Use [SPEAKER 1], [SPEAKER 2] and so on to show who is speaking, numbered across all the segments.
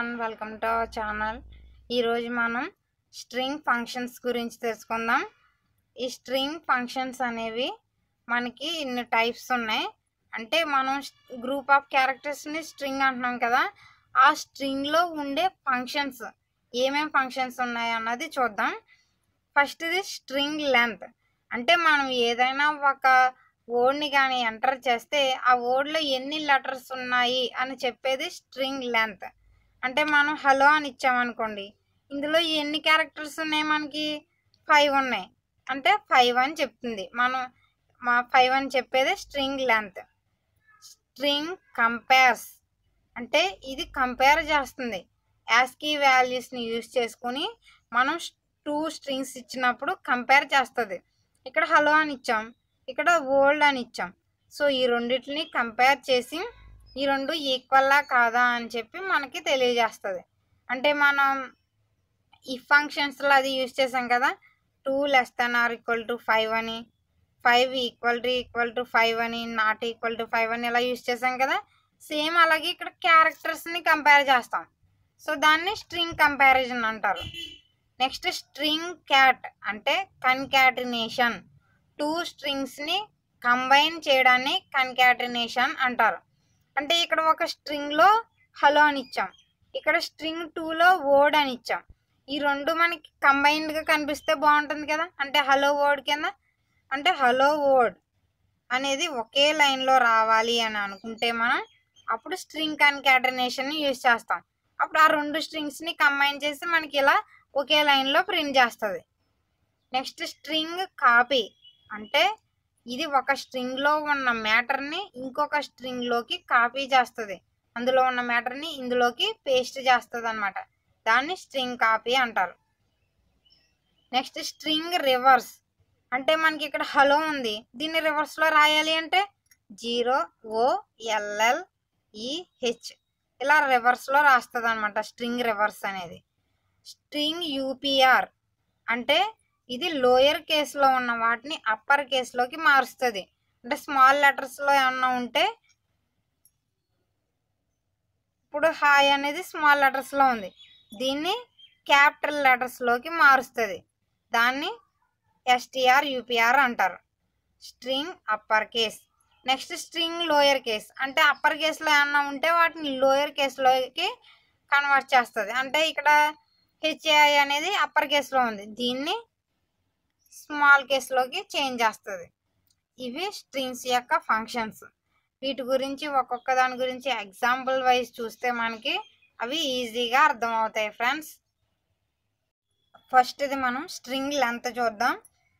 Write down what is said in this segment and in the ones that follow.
[SPEAKER 1] one welcome to our channel ఈరోజు మనం string functions గురించి తెలుసుకుందాం ఈ స్ట్రింగ్ ఫంక్షన్స్ అనేవి మనకి ఇన్ని టైప్స్ ఉన్నాయి అంటే మనం గ్రూప్ ఆఫ్ క్యారెక్టర్స్ని స్ట్రింగ్ అంటున్నాం కదా ఆ స్ట్రింగ్లో ఉండే ఫంక్షన్స్ ఏమేం ఫంక్షన్స్ ఉన్నాయి అన్నది చూద్దాం ఫస్ట్ ఇది స్ట్రింగ్ లెంత్ అంటే మనం ఏదైనా ఒక వర్డ్ని కానీ ఎంటర్ చేస్తే ఆ వర్డ్లో ఎన్ని లెటర్స్ ఉన్నాయి అని చెప్పేది స్ట్రింగ్ లెంత్ అంటే మనం హలో అని ఇచ్చామనుకోండి ఇందులో ఎన్ని క్యారెక్టర్స్ ఉన్నాయి మనకి ఫైవ్ ఉన్నాయి అంటే ఫైవ్ అని చెప్తుంది మనం మా ఫైవ్ అని చెప్పేది స్ట్రింగ్ లెంత్ స్ట్రింగ్ కంపేర్స్ అంటే ఇది కంపేర్ చేస్తుంది యాస్కీ వాల్యూస్ని యూజ్ చేసుకుని మనం టూ స్ట్రింగ్స్ ఇచ్చినప్పుడు కంపేర్ చేస్తుంది ఇక్కడ హలో అని ఇచ్చాం ఇక్కడ ఓల్డ్ అని ఇచ్చాం సో ఈ రెండింటిని కంపేర్ చేసి ఈ రెండు ఈక్వల్లా కాదా అని చెప్పి మనకి తెలియజేస్తుంది అంటే మనం ఈ ఫంక్షన్స్లో అది యూజ్ చేసాం కదా two less than or equal to five అని five equal to equal to five అని నాట్ ఈక్వల్ టు ఫైవ్ అని ఇలా యూజ్ చేసాం కదా సేమ్ అలాగే ఇక్కడ క్యారెక్టర్స్ని కంపేర్ చేస్తాం సో దాన్ని స్ట్రింగ్ కంపారిజన్ అంటారు నెక్స్ట్ స్ట్రింగ్ క్యాట్ అంటే కన్కాటినేషన్ టూ స్ట్రింగ్స్ని కంబైన్ చేయడాన్ని కన్కాటినేషన్ అంటారు అంటే ఇక్కడ ఒక స్ట్రింగ్లో హలో అని ఇచ్చాం ఇక్కడ స్ట్రింగ్ టూలో వర్డ్ అని ఇచ్చాం ఈ రెండు మనకి కంబైన్డ్గా కనిపిస్తే బాగుంటుంది కదా అంటే హలో వర్డ్ కింద అంటే హలో వర్డ్ అనేది ఒకే లైన్లో రావాలి అని అనుకుంటే మనం అప్పుడు స్ట్రింగ్ కన్కాటనేషన్ యూజ్ చేస్తాం అప్పుడు ఆ రెండు స్ట్రింగ్స్ని కంబైన్ చేసి మనకి ఇలా ఒకే లైన్లో ప్రింట్ చేస్తుంది నెక్స్ట్ స్ట్రింగ్ కాపీ అంటే ఇది ఒక స్ట్రింగ్లో ఉన్న మ్యాటర్ని ఇంకొక స్ట్రింగ్లోకి కాపీ చేస్తుంది అందులో ఉన్న మ్యాటర్ని ఇందులోకి పేస్ట్ చేస్తుంది అనమాట దాన్ని స్ట్రింగ్ కాపీ అంటారు నెక్స్ట్ స్ట్రింగ్ రివర్స్ అంటే మనకి ఇక్కడ హలో ఉంది దీన్ని రివర్స్లో రాయాలి అంటే జీరో ఓ ఎల్ఎల్ ఈహెచ్ ఇలా రివర్స్లో రాస్తుంది అనమాట స్ట్రింగ్ రివర్స్ అనేది స్ట్రింగ్ యూపీఆర్ అంటే ఇది లోయర్ కేసులో ఉన్న వాటిని అప్పర్ కేసులోకి మారుస్తుంది అంటే స్మాల్ లెటర్స్లో ఏమన్నా ఉంటే ఇప్పుడు హాయ్ అనేది స్మాల్ లెటర్స్లో ఉంది దీన్ని క్యాపిటల్ లెటర్స్లోకి మారుస్తుంది దాన్ని ఎస్టీఆర్ యూపీఆర్ అంటారు string upper case next string lower case అంటే అప్పర్ కేసులో ఏమన్నా ఉంటే వాటిని లోయర్ కేసులోకి కన్వర్ట్ చేస్తుంది అంటే ఇక్కడ హెచ్ఏఐ అనేది అప్పర్ కేసులో ఉంది దీన్ని స్మాల్ కేసులోకి చేంజ్ చేస్తుంది ఇవి స్ట్రింగ్స్ యొక్క ఫంక్షన్స్ వీటి గురించి ఒక్కొక్క దాని గురించి ఎగ్జాంపుల్ వైజ్ చూస్తే మనకి అవి ఈజీగా అర్థమవుతాయి ఫ్రెండ్స్ ఫస్ట్ ఇది మనం స్ట్రింగ్ లెంత్ చూద్దాం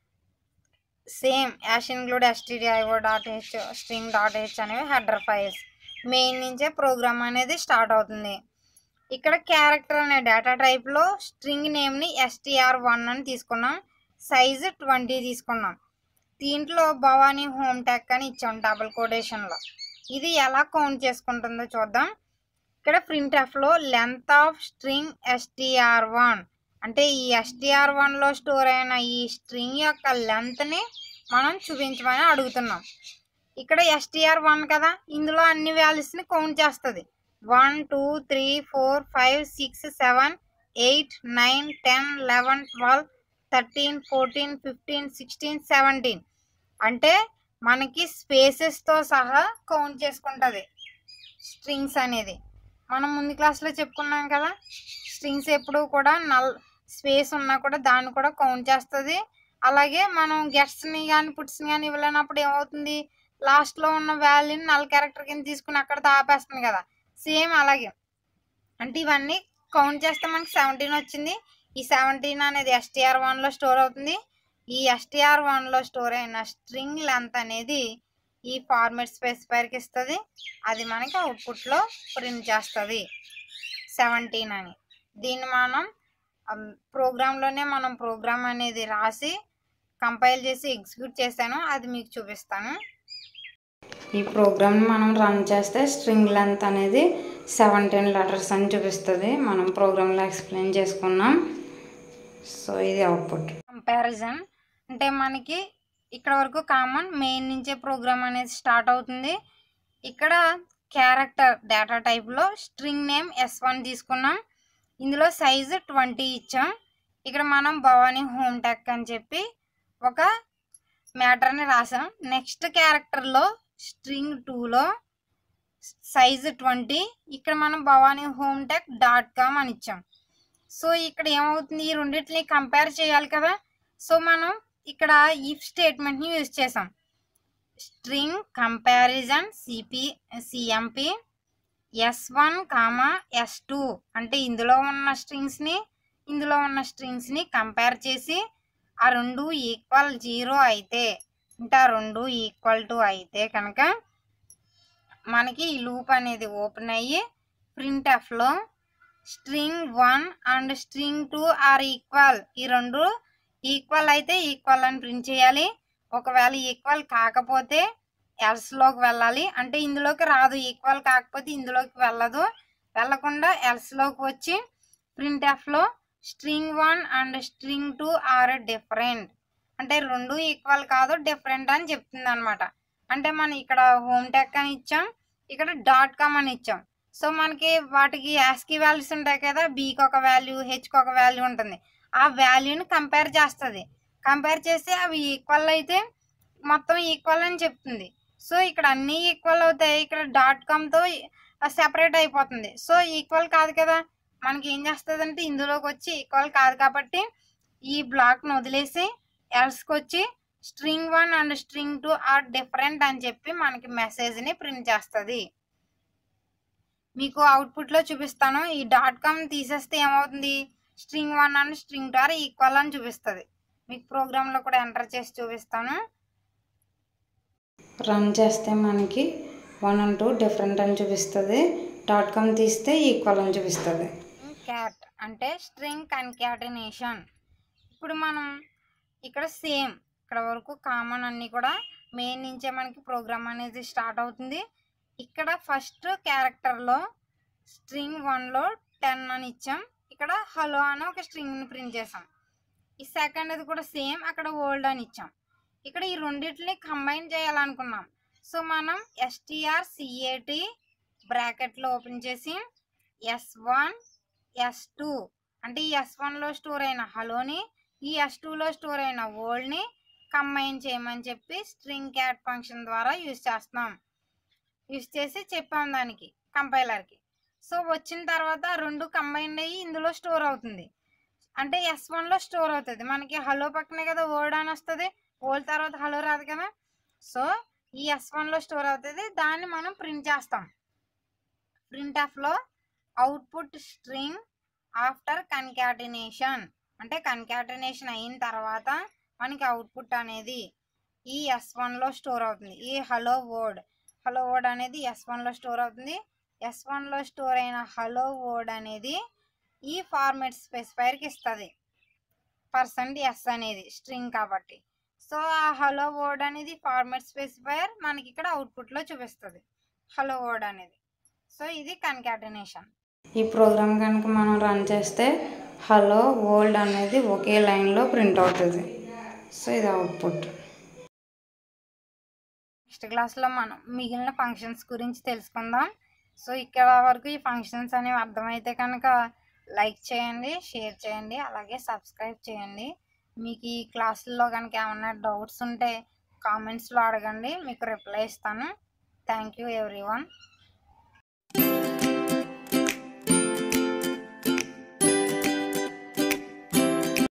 [SPEAKER 1] same hash include S T D I O dot H string dot H అనేవి హెడర్ ఫైల్స్ మెయిన్ నుంచే ప్రోగ్రామ్ అనేది స్టార్ట్ అవుతుంది ఇక్కడ క్యారెక్టర్ అనే డేటా టైప్లో స్ట్రింగ్ నేమ్ని ఎస్టీఆర్ వన్ అని తీసుకున్నాం సైజు ట్వంటీ తీసుకున్నాం దీంట్లో భవానీ హోమ్ టెక్ అని ఇచ్చాం డబుల్ కోడేషన్లో ఇది ఎలా కౌంట్ చేసుకుంటుందో చూద్దాం ఇక్కడ ప్రింట్ ఎఫ్లో length of string S T R one అంటే ఈ ఎస్టీఆర్ వన్లో స్టోర్ అయిన ఈ స్ట్రింగ్ యొక్క లెంత్ని మనం చూపించమని అడుగుతున్నాం ఇక్కడ ఎస్టీఆర్ వన్ కదా ఇందులో అన్ని వాల్యూస్ని కౌంట్ చేస్తుంది one two three four five six seven eight nine ten eleven twelve thirteen fourteen fifteen sixteen seventeen అంటే మనకి స్పేసెస్తో సహా కౌంట్ చేసుకుంటుంది స్ట్రింగ్స్ అనేది మనం ముందు క్లాస్లో చెప్పుకున్నాం కదా స్ట్రింగ్స్ ఎప్పుడు కూడా నల్ స్పేస్ ఉన్నా కూడా దాన్ని కూడా కౌంట్ చేస్తుంది అలాగే మనం గెట్స్ని కానీ పుట్స్ని కానీ ఇవ్వలేనప్పుడు ఏమవుతుంది లాస్ట్లో ఉన్న వాల్యూని నల్ క్యారెక్టర్ కింద తీసుకుని అక్కడ ఆపేస్తుంది కదా సేమ్ అలాగే అంటే ఇవన్నీ కౌంట్ చేస్తే మనకి సెవెంటీన్ వచ్చింది ఈ సెవెంటీన్ అనేది ఎస్టీఆర్ వన్లో స్టోర్ అవుతుంది ఈ ఎస్టీఆర్ వన్లో స్టోర్ అయిన స్ట్రింగ్ లెంత్ అనేది ఈ ఫార్మెట్ స్పెసిఫైర్కి ఇస్తుంది అది మనకి అవుట్పుట్లో ప్రింట్ చేస్తుంది సెవెంటీన్ అని దీన్ని మనం ప్రోగ్రాంలోనే మనం ప్రోగ్రామ్ అనేది రాసి కంపైల్ చేసి ఎగ్జిక్యూట్ చేశాను అది మీకు చూపిస్తాను ఈ ప్రోగ్రామ్ని మనం రన్ చేస్తే స్ట్రింగ్ లెంత్ అనేది సెవెంటీన్ లెటర్స్ అని చూపిస్తుంది మనం ప్రోగ్రాంలో ఎక్స్ప్లెయిన్ చేసుకున్నాం సో ఇది అవుట్పుట్ కంపారిజన్ అంటే మనకి ఇక్కడ వరకు కామన్ మెయిన్ నుంచే ప్రోగ్రామ్ అనేది స్టార్ట్ అవుతుంది ఇక్కడ క్యారెక్టర్ డేటా టైప్లో స్ట్రింగ్ నేమ్ ఎస్ వన్ తీసుకున్నాం ఇందులో సైజు ట్వంటీ ఇచ్చాం ఇక్కడ మనం భవానీ హోమ్ టెక్ అని చెప్పి ఒక మ్యాటర్ని రాసాం నెక్స్ట్ క్యారెక్టర్లో స్ట్రింగ్ టూలో సైజు ట్వంటీ ఇక్కడ మనం Bhavani home tech dot com అని ఇచ్చాం సో ఇక్కడ ఏమవుతుంది ఈ రెండింటిని కంపేర్ చేయాలి కదా సో మనం ఇక్కడ ఇఫ్ స్టేట్మెంట్ని యూజ్ చేసాం string comparison C P C M P S one comma S two అంటే ఇందులో ఉన్న స్ట్రింగ్స్ని ఇందులో ఉన్న స్ట్రింగ్స్ని కంపేర్ చేసి ఆ రెండు ఈక్వల్ జీరో అయితే అంటే ఆ రెండు ఈక్వల్ టు అయితే కనుక మనకి ఈ లూప్ అనేది ఓపెన్ అయ్యి ప్రింట్ ఎఫ్లో string one and string two are equal ఈ రెండు ఈక్వల్ అయితే ఈక్వల్ అని ప్రింట్ చేయాలి ఒకవేళ ఈక్వల్ కాకపోతే ఎల్స్లోకి వెళ్ళాలి అంటే ఇందులోకి రాదు ఈక్వల్ కాకపోతే ఇందులోకి వెళ్ళదు వెళ్ళకుండా ఎల్స్లోకి వచ్చి ప్రింట్ ఎఫ్లో string one and string two are different అంటే రెండు ఈక్వల్ కాదు డిఫరెంట్ అని చెప్తుంది అనమాట అంటే మనం ఇక్కడ హోమ్ టెక్ అని ఇచ్చాం ఇక్కడ డాట్ కామ్ అని ఇచ్చాం సో మనకి వాటికి యాస్కీ వాల్యూస్ ఉంటాయి కదా బీకి ఒక వాల్యూ హెచ్కి ఒక వాల్యూ ఉంటుంది ఆ వాల్యూని కంపేర్ చేస్తుంది కంపేర్ చేస్తే అవి ఈక్వల్ అయితే మొత్తం ఈక్వల్ అని చెప్తుంది సో ఇక్కడ అన్నీ ఈక్వల్ అవుతాయి ఇక్కడ డాట్ కామ్తో సెపరేట్ అయిపోతుంది సో ఈక్వల్ కాదు కదా మనకి ఏం చేస్తుంది అంటే ఇందులోకి వచ్చి ఈక్వల్ కాదు కాబట్టి ఈ బ్లాక్ను వదిలేసి ఎల్స్కి వచ్చి string one and string two are different అని చెప్పి మనకి మెసేజ్ని ప్రింట్ చేస్తుంది మీకు అవుట్పుట్లో చూపిస్తాను ఈ డాట్ కామ్ తీసేస్తే ఏమవుతుంది string one and string two are equal అని చూపిస్తుంది మీకు ప్రోగ్రాంలో కూడా ఎంటర్ చేసి చూపిస్తాను
[SPEAKER 2] రన్ చేస్తే మనకి వన్ అండ్ టూ డిఫరెంట్ అని చూపిస్తుంది డాట్ కామ్ తీస్తే ఈక్వల్ అని చూపిస్తుంది
[SPEAKER 1] క్యాట్ అంటే స్ట్రింగ్ కన్కాటినేషన్ ఇప్పుడు మనం ఇక్కడ సేమ్ ఇక్కడ వరకు కామన్ అన్నీ కూడా మెయిన్ నుంచే మనకి ప్రోగ్రామ్ అనేది స్టార్ట్ అవుతుంది ఇక్కడ ఫస్ట్ క్యారెక్టర్లో స్ట్రింగ్ వన్లో టెన్ అని ఇచ్చాం ఇక్కడ హలో అని ఒక స్ట్రింగ్ని ప్రింట్ చేసాం ఈ సెకండ్ అది కూడా సేమ్ అక్కడ ఓల్డ్ అని ఇచ్చాం ఇక్కడ ఈ రెండింటిని కంబైన్ చేయాలనుకున్నాం సో మనం ఎస్టీఆర్ సిఏటి బ్రాకెట్లో ఓపెన్ చేసి ఎస్ వన్ ఎస్ టూ అంటే ఈ ఎస్ వన్లో స్టోర్ అయిన హలోని ఈ ఎస్ టూలో స్టోర్ అయిన ఓల్డ్ని కంబైన్ చేయమని చెప్పి స్ట్రింగ్ క్యాట్ ఫంక్షన్ ద్వారా యూజ్ చేస్తున్నాం యూజ్ చేసి చెప్పాం దానికి కంపైలర్కి సో వచ్చిన తర్వాత రెండు కంబైన్ అయ్యి ఇందులో స్టోర్ అవుతుంది అంటే ఎస్ వన్లో స్టోర్ అవుతుంది మనకి హలో పక్కనే కదా వర్డ్ అని వస్తుంది ఓల్డ్ తర్వాత హలో రాదు కదా సో ఈ ఎస్ వన్లో స్టోర్ అవుతుంది దాన్ని మనం ప్రింట్ చేస్తాం ప్రింట్ ఆఫ్లో అవుట్పుట్ స్ట్రింగ్ ఆఫ్టర్ కన్కాటినేషన్ అంటే కన్కాటినేషన్ అయిన తర్వాత మనకి అవుట్పుట్ అనేది ఈ ఎస్ వన్లో స్టోర్ అవుతుంది ఈ హలో వర్డ్ హలో వర్డ్ అనేది ఎస్ వన్లో స్టోర్ అవుతుంది ఎస్ వన్లో స్టోర్ అయిన హలో వర్డ్ అనేది ఈ ఫార్మెట్ స్పెసిఫైర్కి ఇస్తుంది పర్సెంట్ ఎస్ అనేది స్ట్రింగ్ కాబట్టి సో ఆ హలో వర్డ్ అనేది ఫార్మెట్ స్పెసిఫైర్ మనకి ఇక్కడ అవుట్పుట్లో చూపిస్తుంది హలో వర్డ్ అనేది సో ఇది కన్కాటినేషన్
[SPEAKER 2] ఈ ప్రోగ్రామ్ కనుక మనం రన్ చేస్తే హలో వరల్డ్ అనేది ఒకే లైన్లో ప్రింట్ అవుతుంది సో ఇది అవుట్పుట్
[SPEAKER 1] నెక్స్ట్ క్లాస్లో మనం మిగిలిన ఫంక్షన్స్ గురించి తెలుసుకుందాం సో ఇక్కడ వరకు ఈ ఫంక్షన్స్ అనేవి అర్థమైతే కనుక లైక్ చేయండి షేర్ చేయండి అలాగే సబ్స్క్రైబ్ చేయండి మీకు ఈ క్లాసుల్లో కనుక ఏమన్నా డౌట్స్ ఉంటే కామెంట్స్లో అడగండి మీకు రిప్లై ఇస్తాను థ్యాంక్ యూ ఎవ్రీ